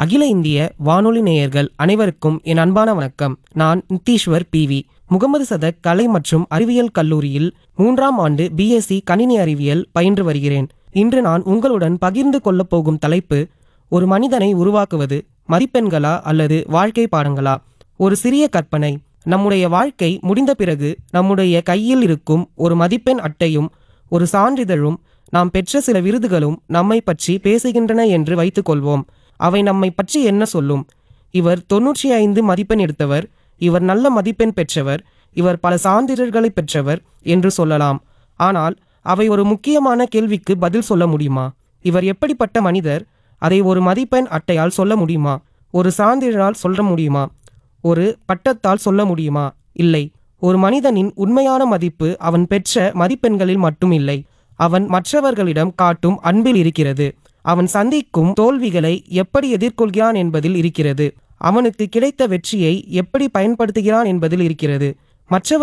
அகில இந்திய வானொலி நேயர்கள் அனைவருக்கும் என் அன்பான வணக்கம் நான் நித்தீஸ்வர் பிவி முகமது சதக் கலை மற்றும் அறிவியல் கல்லூரியில் மூன்றாம் ஆண்டு பிஎஸ்சி கணினி அறிவியல் பயின்று வருகிறேன் இன்று நான் உங்களுடன் பகிர்ந்து கொள்ளப் போகும் தலைப்பு ஒரு மனிதனை உருவாக்குவது மதிப்பெண்களா அல்லது வாழ்க்கை பாடங்களா ஒரு சிறிய கற்பனை நம்முடைய வாழ்க்கை முடிந்த பிறகு நம்முடைய கையில் இருக்கும் ஒரு மதிப்பெண் அட்டையும் ஒரு சான்றிதழும் நாம் பெற்ற சில விருதுகளும் நம்மை பற்றி பேசுகின்றன என்று வைத்துக்கொள்வோம் அவை நம்மை பற்றி என்ன சொல்லும் இவர் தொன்னூற்றி ஐந்து மதிப்பெண் எடுத்தவர் இவர் நல்ல மதிப்பெண் பெற்றவர் இவர் பல சான்றிதழ்களை பெற்றவர் என்று சொல்லலாம் ஆனால் அவை ஒரு முக்கியமான கேள்விக்கு பதில் சொல்ல முடியுமா இவர் எப்படிப்பட்ட மனிதர் அதை ஒரு மதிப்பெண் அட்டையால் சொல்ல முடியுமா ஒரு சான்றிதழால் சொல்ல முடியுமா ஒரு பட்டத்தால் சொல்ல முடியுமா இல்லை ஒரு மனிதனின் உண்மையான மதிப்பு அவன் பெற்ற மதிப்பெண்களில் மட்டும் இல்லை அவன் மற்றவர்களிடம் காட்டும் அன்பில் இருக்கிறது அவன் சந்திக்கும் தோல்விகளை எப்படி எதிர்கொள்கிறான் என்பதில் இருக்கிறது அவனுக்கு கிடைத்த வெற்றியை எப்படி பயன்படுத்துகிறான் என்பதில் இருக்கிறது மற்றவர்